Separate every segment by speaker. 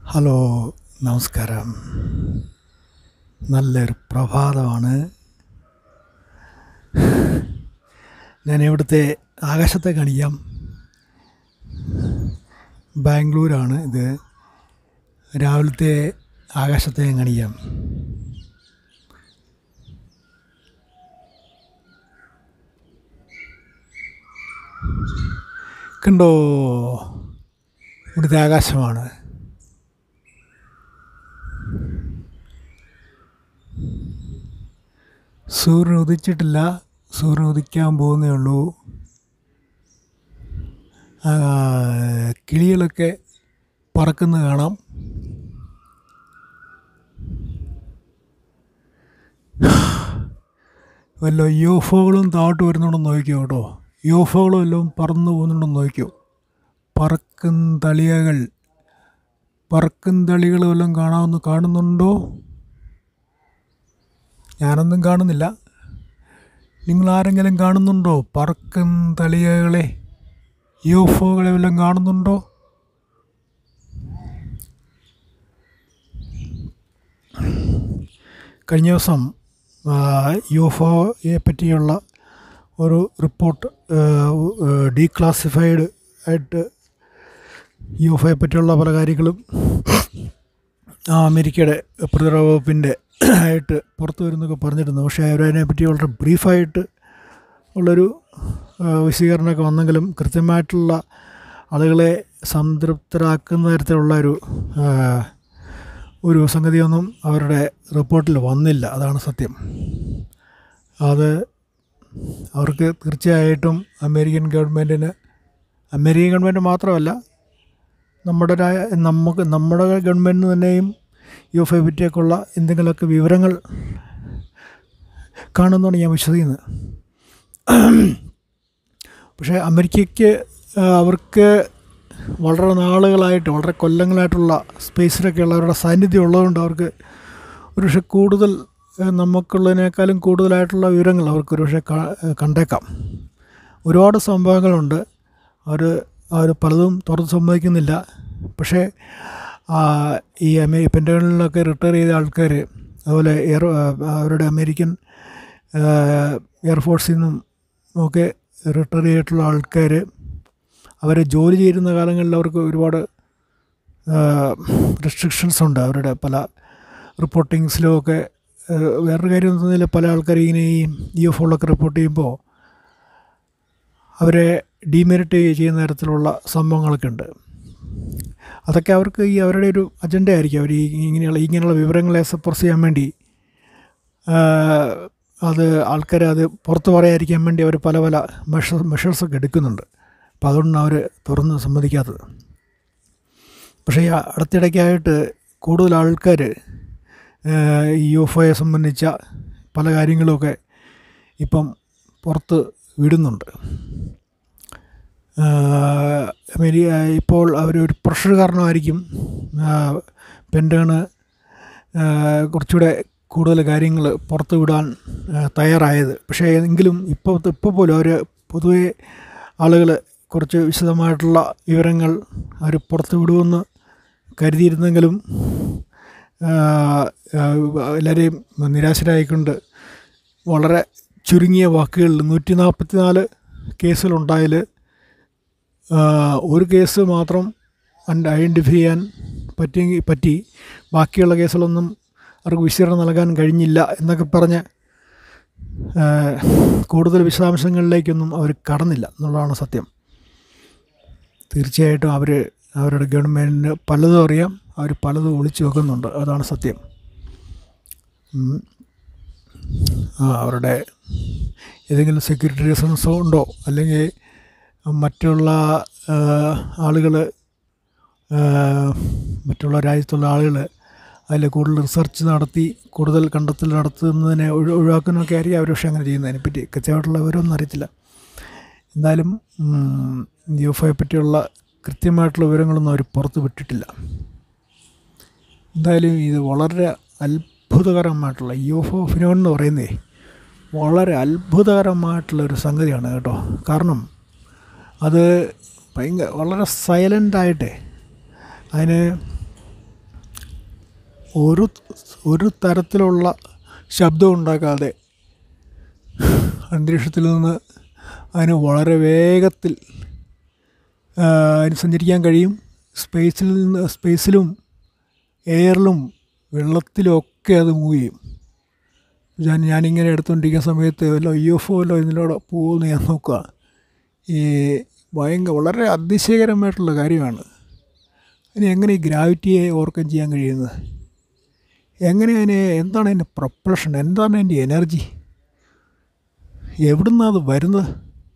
Speaker 1: Hello നമസ്കാരം നല്ലൊരു പ്രഭാതമാണ് ഞാൻ ഇവിടുത്തെ ആകാശത്തെ കാണിക്കാം ബാംഗ്ലൂരാണ് ഇത് രാവിലത്തെ ആകാശത്തെ ഞാൻ കാണിക്കാം കണ്ടോ ഇവിടുത്തെ ആകാശമാണ് സൂര്യൻ ഉദിച്ചിട്ടില്ല സൂര്യൻ ഉദിക്കാൻ പോകുന്നേ ഉള്ളൂ ആ, കിളികളൊക്കെ പറക്കുന്നത് കാണാം വല്ല യോഫോകളും താഴോട്ട് വരുന്നുണ്ടെന്ന് നോക്കിയോ കേട്ടോ യോഫോകളും വല്ലതും പറന്നു പോകുന്നുണ്ടെന്ന് നോക്കിയോ പറക്കും തളികകൾ പറക്കും തളികൾ വല്ലതും കാണാമെന്ന് കാണുന്നുണ്ടോ ഞാനൊന്നും കാണുന്നില്ല നിങ്ങൾ ആരെങ്കിലും കാണുന്നുണ്ടോ പറക്കും തളികകളെ യോഫോകളെ വല്ലതും കാണുന്നുണ്ടോ കഴിഞ്ഞ ദിവസം യുഎഫോയെ പറ്റിയുള്ള ഒരു റിപ്പോർട്ട് ഡീക്ലാസിഫൈഡ് ആയിട്ട് യുഎഫോയെ പറ്റിയുള്ള പല കാര്യങ്ങളും ആ അമേരിക്കയുടെ പ്രതിരോധ വകുപ്പിൻ്റെ ആയിട്ട് പുറത്തു വരുന്നൊക്കെ പറഞ്ഞിരുന്നു പക്ഷേ അവരതിനെ പറ്റി വളരെ ബ്രീഫായിട്ട് ഉള്ളൊരു ആ, വിശദീകരണമൊക്കെ വന്നെങ്കിലും കൃത്യമായിട്ടുള്ള ആളുകളെ സംതൃപ്തരാക്കുന്ന തരത്തിലുള്ള ഒരു ആ, ഒരു സംഗതിയൊന്നും അവരുടെ റിപ്പോർട്ടിൽ വന്നില്ല അതാണ് സത്യം അത് അവർക്ക് തീർച്ചയായിട്ടും അമേരിക്കൻ ഗവൺമെൻറ്റിന് അമേരിക്കൻ ഗവൺമെൻറ് മാത്രമല്ല നമ്മുടെ രാ- നമുക്ക് നമ്മുടെ ഗവൺമെൻറ്റിന് തന്നെയും യു എഫ് ഐ പറ്റിയൊക്കെയുള്ള എന്തെങ്കിലുമൊക്കെ വിവരങ്ങൾ കാണുമെന്നാണ് ഞാൻ വിശ്വസിക്കുന്നത് പക്ഷേ അമേരിക്കയ്ക്ക് ആ, അവർക്ക് വളരെ നാളുകളായിട്ട് വളരെ കൊല്ലങ്ങളായിട്ടുള്ള സ്പേസിലൊക്കെയുള്ള അവരുടെ സാന്നിധ്യം ഉള്ളതുകൊണ്ട് അവർക്ക് ഒരു പക്ഷേ കൂടുതൽ ആ, നമുക്കുള്ളതിനേക്കാളും കൂടുതലായിട്ടുള്ള വിവരങ്ങൾ അവർക്ക് ഒരു പക്ഷേ കണ്ടേക്കാം ഒരുപാട് സംഭവങ്ങളുണ്ട് അവർ അവർ പലതും തുറന്ന് സമ്മതിക്കുന്നില്ല പക്ഷേ ആ, ഈ അമേ പെൻറ്റഗണിലൊക്കെ റിട്ടയർ ചെയ്ത ആൾക്കാർ അതുപോലെ എയർ അവരുടെ അമേരിക്കൻ എയർഫോഴ്സിൽ നിന്നും ഒക്കെ റിട്ടയർ ചെയ്തിട്ടുള്ള ആൾക്കാർ അവർ ജോലി ചെയ്യുന്ന കാലങ്ങളിൽ അവർക്ക് ഒരുപാട് റെസ്ട്രിക്ഷൻസ് ഉണ്ട് അവരുടെ പല റിപ്പോർട്ടിങ്സിലും ഒക്കെ ആ, വേറൊരു കാര്യം എന്ന് പറഞ്ഞാൽ പല ആൾക്കാർ ഇങ്ങനെ ഈ ഇ എഫ് ഒളൊക്കെ റിപ്പോർട്ട് ചെയ്യുമ്പോൾ അവരെ ഡീമെറിറ്റ് ചെയ്യുന്ന തരത്തിലുള്ള സംഭവങ്ങളൊക്കെ ഉണ്ട് അതൊക്കെ അവർക്ക് ഈ അവരുടെ ഒരു അജണ്ട ആയിരിക്കും അവർ ഈ ഇങ്ങനെയുള്ള ഇങ്ങനെയുള്ള വിവരങ്ങളെ സപ്രസ് ചെയ്യാൻ വേണ്ടി ആ, അത് ആൾക്കാരെ അത് പുറത്ത് പറയാതിരിക്കാൻ വേണ്ടി അവർ പല പല മെഷർ മെഷേഴ്സൊക്കെ എടുക്കുന്നുണ്ട് അപ്പോൾ അതുകൊണ്ടാണ് അവർ തുറന്ന് സമ്മതിക്കാത്തത് പക്ഷേ ഈ അടുത്തിടയ്ക്കായിട്ട് കൂടുതൽ ആൾക്കാർ ഈ യു എഫ് ഒയെ സംബന്ധിച്ച പല കാര്യങ്ങളുമൊക്കെ ഇപ്പം പുറത്ത് വിടുന്നുണ്ട് ആഹ് അമേരി ഇപ്പോൾ അവർ ഒരു പ്രഷർ കാരണമായിരിക്കും പെൻറ്റഗണ് കുറച്ചുകൂടെ കൂടുതൽ കാര്യങ്ങൾ പുറത്ത് വിടാൻ ആഹ് തയ്യാറായത് പക്ഷേ എങ്കിലും ഇപ്പോൾ ഇപ്പോൾ പോലും അവർ പൊതുവെ ആളുകൾ കുറച്ച് വിശദമായിട്ടുള്ള വിവരങ്ങൾ അവർ പുറത്ത് വിടുമെന്ന് കരുതിയിരുന്നെങ്കിലും ആഹ് ആഹ് എല്ലാവരെയും നിരാശരായിക്കൊണ്ട് വളരെ ചുരുങ്ങിയ വാക്കുകളിൽ നൂറ്റി നാൽപ്പത്തി നാല് കേസുകളുണ്ടായതിൽ ആഹ് ഒരു കേസ് മാത്രം ഐഡൻറ്റിഫൈ ചെയ്യാൻ പറ്റിയെങ്കിൽ പറ്റി ബാക്കിയുള്ള കേസുകളൊന്നും അവർക്ക് വിശദീകരണം നൽകാൻ കഴിഞ്ഞില്ല എന്നൊക്കെ പറഞ്ഞ് ആഹ് കൂടുതൽ വിശദാംശങ്ങളിലേക്കൊന്നും അവർ കടന്നില്ല എന്നുള്ളതാണ് സത്യം തീർച്ചയായിട്ടും അവർ അവരുടെ ഗവൺമെൻറ്റിന് പലതും അറിയാം അവർ പലതും ഒളിച്ചു വെക്കുന്നുണ്ട് അതാണ് സത്യം ഉം. ആ, അവരുടെ ഏതെങ്കിലും സെക്യൂരിറ്റി റീസൺസോ ഉണ്ടോ അല്ലെങ്കിൽ മറ്റുള്ള ആളുകൾ മറ്റുള്ള രാജ്യത്തുള്ള ആളുകൾ അതിൽ കൂടുതൽ റിസർച്ച് നടത്തി കൂടുതൽ കണ്ടെത്തൽ നടത്തുന്നതിനെ ഒഴി ഒഴിവാക്കുന്നൊക്കെ ആയിരിക്കും അവർ പക്ഷേ അങ്ങനെ ചെയ്യുന്നത് അതിനെപ്പറ്റി കൃത്യമായിട്ടുള്ള വിവരമൊന്നും അറിയത്തില്ല എന്തായാലും യു എഫ് ഐ പറ്റിയുള്ള കൃത്യമായിട്ടുള്ള വിവരങ്ങളൊന്നും അവർ പുറത്ത് വിട്ടിട്ടില്ല എന്തായാലും ഇത് വളരെ അത്ഭുതകരമായിട്ടുള്ള യു എഫ് ഒ ഫിനോൺ എന്ന് പറയുന്നേ വളരെ അത്ഭുതകരമായിട്ടുള്ള ഒരു സംഗതിയാണ് കേട്ടോ കാരണം അത് ഭയങ്കര വളരെ സൈലൻ്റായിട്ടേ അതിന് ഒരു ഒരു തരത്തിലുള്ള ശബ്ദം ഉണ്ടാക്കാതെ അന്തരീക്ഷത്തിൽ നിന്ന് അതിന് വളരെ വേഗത്തിൽ ആ, അതിന് സഞ്ചരിക്കാൻ കഴിയും സ്പേസിൽ നിന്ന് സ്പേസിലും എയറിലും വെള്ളത്തിലും ഒക്കെ അത് മൂവ് ചെയ്യും ഞാൻ ഞാനിങ്ങനെ എടുത്തുകൊണ്ടിരിക്കുന്ന സമയത്ത് വല്ല യു എഫ് ഒ വല്ലോ ഇതിലൂടെ പോകുമെന്ന് ഞാൻ നോക്കുക ഈ ഭയങ്കര വളരെ അതിശയകരമായിട്ടുള്ള കാര്യമാണ് ഇനി എങ്ങനെ ഈ ഗ്രാവിറ്റിയെ ഓവർകം ചെയ്യാൻ കഴിയുന്നത് എങ്ങനെ അതിനെ എന്താണ് അതിൻ്റെ പ്രൊപ്പൽഷൻ എന്താണ് അതിൻ്റെ എനർജി എവിടുന്നാണ് അത് വരുന്നത്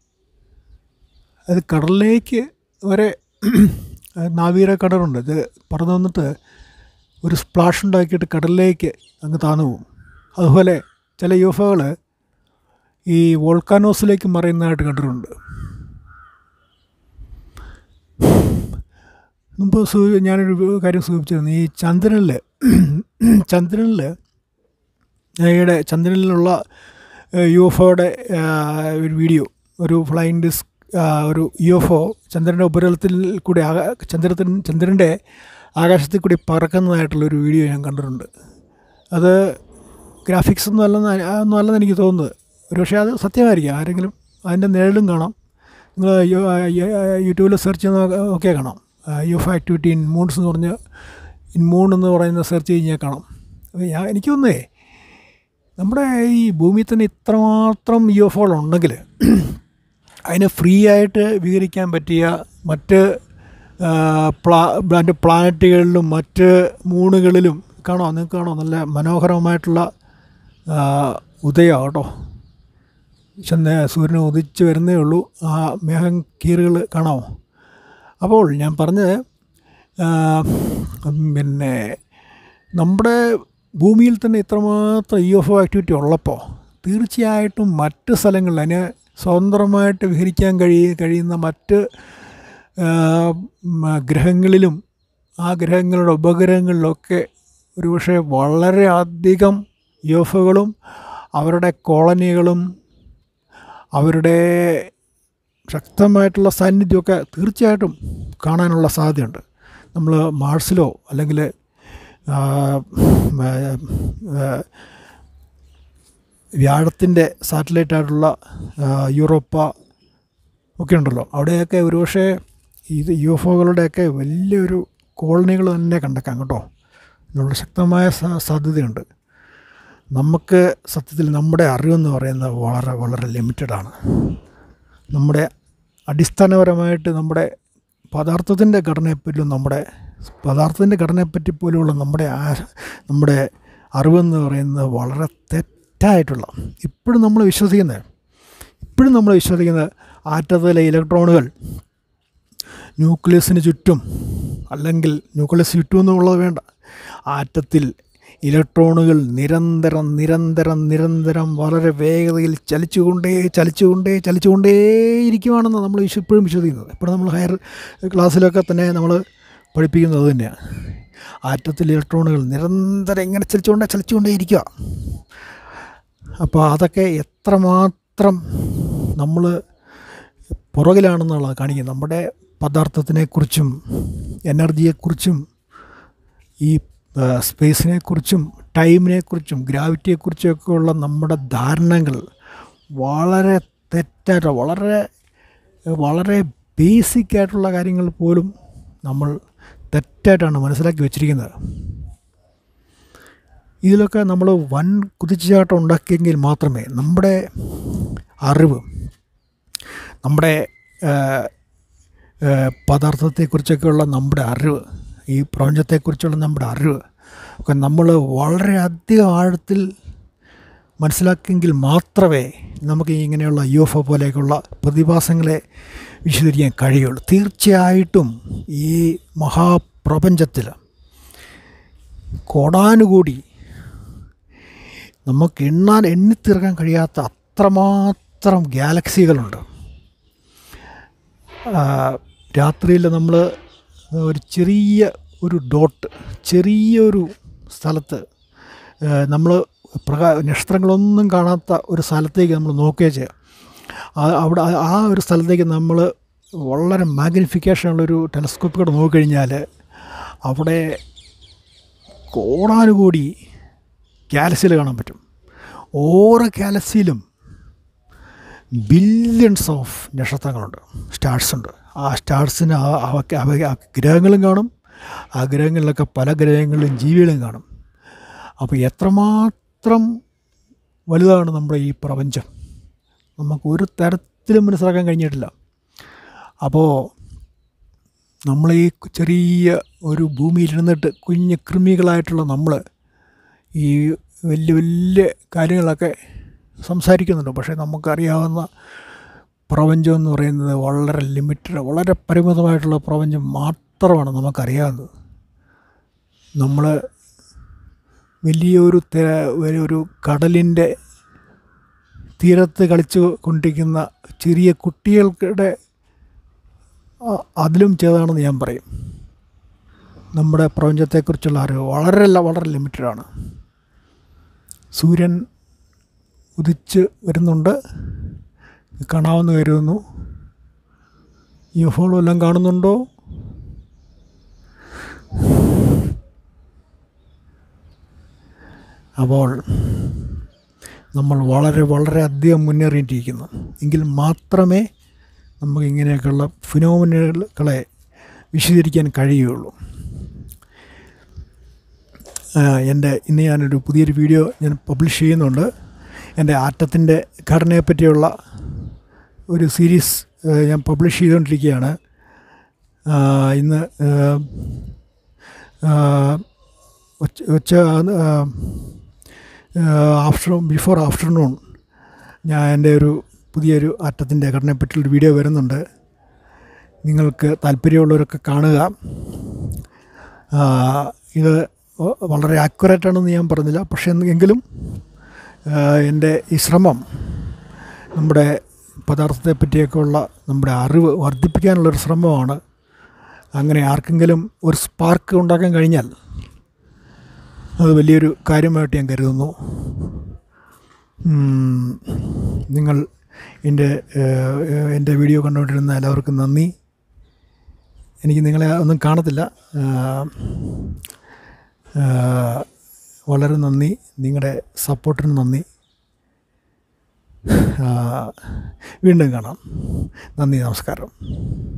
Speaker 1: അത് കടലിലേക്ക് വരെ നാവീര കടലുണ്ട് ഇത് പറന്നു വന്നിട്ട് ഒരു സ്പ്ലാഷ് ഉണ്ടാക്കിയിട്ട് കടലിലേക്ക് അങ്ങ് താന്നു പോകും അതുപോലെ ചില യൂഫകൾ ഈ വോൾക്കാനോസിലേക്ക് മറയുന്നതായിട്ട് കണ്ടിട്ടുണ്ട് മുമ്പ് സൂ ഞാനൊരു കാര്യം സൂചിപ്പിച്ചിരുന്നു ഈ ചന്ദ്രനിൽ ചന്ദ്രനിൽ ഈയിടെ ചന്ദ്രനിലുള്ള യു എഫ് ഒയുടെ ഒരു വീഡിയോ ഒരു ഫ്ലൈങ് ഡിസ്ക് ഒരു യു എഫ് ഒ ചന്ദ്രൻ്റെ ഉപരിതലത്തിൽ കൂടി ആകാ ചന്ദ്രത്തിന് ചന്ദ്രൻ്റെ ആകാശത്തിൽ കൂടി പറക്കുന്നതായിട്ടുള്ളൊരു വീഡിയോ ഞാൻ കണ്ടിട്ടുണ്ട് അത് ഗ്രാഫിക്സ് ഒന്നും അല്ലെന്ന് ഒന്നും അല്ലെന്ന് എനിക്ക് തോന്നുന്നത് ഒരു പക്ഷേ അത് സത്യമായിരിക്കും ആരെങ്കിലും അതിൻ്റെ നിഴലും കാണാം നിങ്ങൾ യൂട്യൂബിൽ സെർച്ച് ചെയ്ത് ഒക്കെ കാണാം U F activity in moons എന്ന് പറഞ്ഞ് ഇൻ മൂൺ എന്ന് പറയുന്ന സെർച്ച് കഴിഞ്ഞാൽ കാണാം അപ്പോൾ ഞാൻ എനിക്ക് തോന്നുന്നേ നമ്മുടെ ഈ ഭൂമിയിൽ തന്നെ ഇത്രമാത്രം യു എഫ് ഉണ്ടെങ്കിൽ അതിനെ ഫ്രീ ആയിട്ട് വിവരിക്കാൻ പറ്റിയ മറ്റ് ആ, പ്ലാ അതിൻ്റെ പ്ലാനറ്റുകളിലും മറ്റ് മൂണുകളിലും കാണോ നിങ്ങൾക്ക് കാണോ നല്ല മനോഹരമായിട്ടുള്ള ആ, ഉദയമാണ് കേട്ടോ ചെന്ന് സൂര്യൻ ഉദിച്ച് വരുന്നേ ഉള്ളൂ ആ മേഘം കീറുകൾ കാണാമോ അപ്പോൾ ഞാൻ പറഞ്ഞത് ആ, പിന്നെ നമ്മുടെ ഭൂമിയിൽ തന്നെ ഇത്രമാത്രം ഇ എഫ് ഒ ആക്ടിവിറ്റി ഉള്ളപ്പോൾ തീർച്ചയായിട്ടും മറ്റ് സ്ഥലങ്ങളിൽ അതിന് സ്വതന്ത്രമായിട്ട് വിഹരിക്കാൻ കഴിയ കഴിയുന്ന മറ്റ് ആ, മ, ഗ്രഹങ്ങളിലും ആ ഗ്രഹങ്ങളുടെ ഉപഗ്രഹങ്ങളിലൊക്കെ ഒരുപക്ഷെ വളരെയധികം യു എഫ് ഒകളും അവരുടെ കോളനികളും അവരുടെ ശക്തമായിട്ടുള്ള സാന്നിധ്യമൊക്കെ തീർച്ചയായിട്ടും കാണാനുള്ള സാധ്യതയുണ്ട് നമ്മൾ മാർസിലോ അല്ലെങ്കിൽ ആ, ആ, ആ, വ്യാഴത്തിൻ്റെ സാറ്റലൈറ്റായിട്ടുള്ള യൂറോപ്പ ഒക്കെ ഉണ്ടല്ലോ അവിടെയൊക്കെ ഒരുപക്ഷെ ഇത് യു എഫ് ഒകളുടെയൊക്കെ വലിയൊരു കോളനികൾ തന്നെ കണ്ടേക്കാം കേട്ടോ ഇതിനുള്ള ശക്തമായ സാ- സാധ്യതയുണ്ട് നമുക്ക് സത്യത്തിൽ നമ്മുടെ അറിവെന്ന് പറയുന്നത് വളരെ വളരെ ലിമിറ്റഡാണ് നമ്മുടെ അടിസ്ഥാനപരമായിട്ട് നമ്മുടെ പദാർത്ഥത്തിൻ്റെ ഘടനയെപ്പറ്റിയും നമ്മുടെ പദാർത്ഥത്തിൻ്റെ ഘടനയെപ്പറ്റി പോലെയുള്ള നമ്മുടെ ആ നമ്മുടെ അറിവെന്ന് പറയുന്നത് വളരെ തെറ്റായിട്ടുള്ള ഇപ്പോഴും നമ്മൾ വിശ്വസിക്കുന്നത് ഇപ്പോഴും നമ്മൾ വിശ്വസിക്കുന്നത് ആറ്റത്തിലെ ഇലക്ട്രോണുകൾ ന്യൂക്ലിയസിന് ചുറ്റും അല്ലെങ്കിൽ ന്യൂക്ലിയസ് ചുറ്റും എന്നുള്ളത് വേണ്ട ആറ്റത്തിൽ ഇലക്ട്രോണുകൾ നിരന്തരം നിരന്തരം നിരന്തരം വളരെ വേഗതയിൽ ചലിച്ചുകൊണ്ടേ ചലിച്ചുകൊണ്ടേ ചലിച്ചുകൊണ്ടേ ഇരിക്കുവാണെന്ന് നമ്മൾ വിശ്വ ഇപ്പോഴും വിശ്വസിക്കുന്നത് ഇപ്പോൾ നമ്മൾ ഹയർ ക്ലാസ്സിലൊക്കെ തന്നെ നമ്മൾ പഠിപ്പിക്കുന്നത് അത് തന്നെയാണ് ആറ്റത്തിൽ ഇലക്ട്രോണുകൾ നിരന്തരം ഇങ്ങനെ ചലിച്ചുകൊണ്ടേ ചലിച്ചുകൊണ്ടേ ഇരിക്കുക അപ്പോൾ അതൊക്കെ എത്രമാത്രം നമ്മൾ പുറകിലാണെന്നുള്ളത് കാണിക്കുന്നത് നമ്മുടെ പദാർത്ഥത്തിനെക്കുറിച്ചും എനർജിയെക്കുറിച്ചും ഈ ആ, സ്പേസിനെക്കുറിച്ചും ടൈമിനെക്കുറിച്ചും ഗ്രാവിറ്റിയെക്കുറിച്ചൊക്കെ ഉള്ള നമ്മുടെ ധാരണകൾ വളരെ തെറ്റായിട്ട് വളരെ വളരെ ബേസിക് ആയിട്ടുള്ള കാര്യങ്ങൾ പോലും നമ്മൾ തെറ്റായിട്ടാണ് മനസ്സിലാക്കി വെച്ചിരിക്കുന്നത് ഇതിലൊക്കെ നമ്മൾ വൻ കുതിച്ചുചാട്ടം ഉണ്ടാക്കിയെങ്കിൽ മാത്രമേ നമ്മുടെ അറിവ് നമ്മുടെ ആ, ആ, പദാർത്ഥത്തെക്കുറിച്ചൊക്കെയുള്ള നമ്മുടെ അറിവ് ഈ പ്രപഞ്ചത്തെക്കുറിച്ചുള്ള നമ്മുടെ അറിവ് ഒക്കെ നമ്മൾ വളരെയധികം ആഴത്തിൽ മനസ്സിലാക്കിയെങ്കിൽ മാത്രമേ നമുക്ക് ഇങ്ങനെയുള്ള യു എഫ് ഒ പോലെയൊക്കെയുള്ള പ്രതിഭാസങ്ങളെ വിശദീകരിക്കാൻ കഴിയുള്ളൂ തീർച്ചയായിട്ടും ഈ മഹാപ്രപഞ്ചത്തിൽ കോടാനുകൂടി നമുക്ക് എണ്ണാൻ എണ്ണിത്തീർക്കാൻ കഴിയാത്ത അത്രമാത്രം ഗാലക്സികളുണ്ട് രാത്രിയിൽ നമ്മൾ ഒരു ചെറിയ ഒരു ഡോട്ട് ചെറിയൊരു സ്ഥലത്ത് നമ്മൾ പ്രകാ നക്ഷത്രങ്ങളൊന്നും കാണാത്ത ഒരു സ്ഥലത്തേക്ക് നമ്മൾ നോക്കുകയോ ചെയ്യുക ആ- അവിടെ ആ- ആ ഒരു സ്ഥലത്തേക്ക് നമ്മൾ വളരെ മാഗ്നിഫിക്കേഷനുള്ളൊരു ടെലസ്കോപ്പ് കൂടെ നോക്കിക്കഴിഞ്ഞാൽ അവിടെ കോടാനുകൂടി ഗാലക്സിയിൽ കാണാൻ പറ്റും ഓരോ ഗാലക്സിയിലും ബില്യൺസ് ഓഫ് നക്ഷത്രങ്ങളുണ്ട് സ്റ്റാർസ് ഉണ്ട് ആ സ്റ്റാർസിന് ആ- അവയ്ക്ക് അവ ആ ഗ്രഹങ്ങളും കാണും ആ ഗ്രഹങ്ങളിലൊക്കെ പല ഗ്രഹങ്ങളിലും ജീവികളും കാണും അപ്പോൾ എത്രമാത്രം വലുതാണ് നമ്മുടെ ഈ പ്രപഞ്ചം നമുക്ക് ഒരു തരത്തിലും മനസ്സിലാക്കാൻ കഴിഞ്ഞിട്ടില്ല അപ്പോൾ നമ്മൾ ഈ ചെറിയ ഒരു ഭൂമിയിലിരുന്നിട്ട് കുഞ്ഞു കൃമികളായിട്ടുള്ള നമ്മൾ ഈ വലിയ വലിയ കാര്യങ്ങളൊക്കെ സംസാരിക്കുന്നുണ്ട് പക്ഷേ നമുക്കറിയാവുന്ന പ്രപഞ്ചം എന്ന് പറയുന്നത് വളരെ ലിമിറ്റഡ് വളരെ പരിമിതമായിട്ടുള്ള പ്രപഞ്ചം മാത്രമാണ് നമുക്കറിയാവുന്നത് നമ്മൾ വലിയൊരു തെ- ഒരു കടലിൻ്റെ തീരത്ത് കളിച്ച് കൊണ്ടിരിക്കുന്ന ചെറിയ കുട്ടികൾക്കിടെ അ- അതിലും ചെയ്തതാണെന്ന് ഞാൻ പറയും നമ്മുടെ പ്രപഞ്ചത്തെക്കുറിച്ചുള്ള അറിവ് വളരെ ല- വളരെ ലിമിറ്റഡാണ് സൂര്യൻ ഉദിച്ച് വരുന്നുണ്ട് കാണാമെന്ന് കരുതുന്നു ഈ ഫോളോ എല്ലാം കാണുന്നുണ്ടോ അപ്പോൾ നമ്മൾ വളരെ വളരെ അധികം മുന്നേറിയിട്ടിരിക്കുന്നു എങ്കിൽ മാത്രമേ നമുക്ക് ഇങ്ങനെയൊക്കെയുള്ള ഫിനോമിനുകളെ വിശദീകരിക്കാൻ കഴിയുകയുള്ളൂ ആ, എൻ്റെ ഇന്ന് ഞാനൊരു പുതിയൊരു വീഡിയോ ഞാൻ പബ്ലിഷ് ചെയ്യുന്നുണ്ട് എൻ്റെ ആറ്റത്തിൻ്റെ ഘടനയെ പറ്റിയുള്ള ഒരു സീരീസ് ആ, ഞാൻ പബ്ലിഷ് ചെയ്തുകൊണ്ടിരിക്കുകയാണ് ആ, ഇന്ന് ആ, ഉച്ച ഉച്ച ആഫ്റ്റർ ബിഫോർ ആഫ്റ്റർനൂൺ ഞാൻ എൻ്റെ ഒരു പുതിയൊരു ആറ്റത്തിൻ്റെ ഘടനയെ പറ്റിയുള്ളൊരു വീഡിയോ വരുന്നുണ്ട് നിങ്ങൾക്ക് താല്പര്യമുള്ളവരൊക്കെ കാണുക ആ, ഇത് വ- വളരെ ആക്യുറേറ്റ് ആണെന്ന് ഞാൻ പറഞ്ഞില്ല പക്ഷേ എന്ന് എങ്കിലും ആ, എൻ്റെ ഈ ശ്രമം നമ്മുടെ പദാർത്ഥത്തെ പറ്റിയൊക്കെയുള്ള നമ്മുടെ അറിവ് വർദ്ധിപ്പിക്കാനുള്ളൊരു ശ്രമമാണ് അങ്ങനെ ആർക്കെങ്കിലും ഒരു സ്പാർക്ക് ഉണ്ടാക്കാൻ കഴിഞ്ഞാൽ അത് വലിയൊരു കാര്യമായിട്ട് ഞാൻ കരുതുന്നു ഉം, നിങ്ങൾ എൻ്റെ ഏഹ്, എൻ്റെ വീഡിയോ കണ്ടുകൊണ്ടിരുന്ന എല്ലാവർക്കും നന്ദി എനിക്ക് നിങ്ങളെ ഒന്നും കാണത്തില്ല ആഹ്, ആഹ്, വളരെ നന്ദി നിങ്ങളുടെ സപ്പോർട്ടിന് നന്ദി ആഹ്, വീണ്ടും കാണാം നന്ദി നമസ്കാരം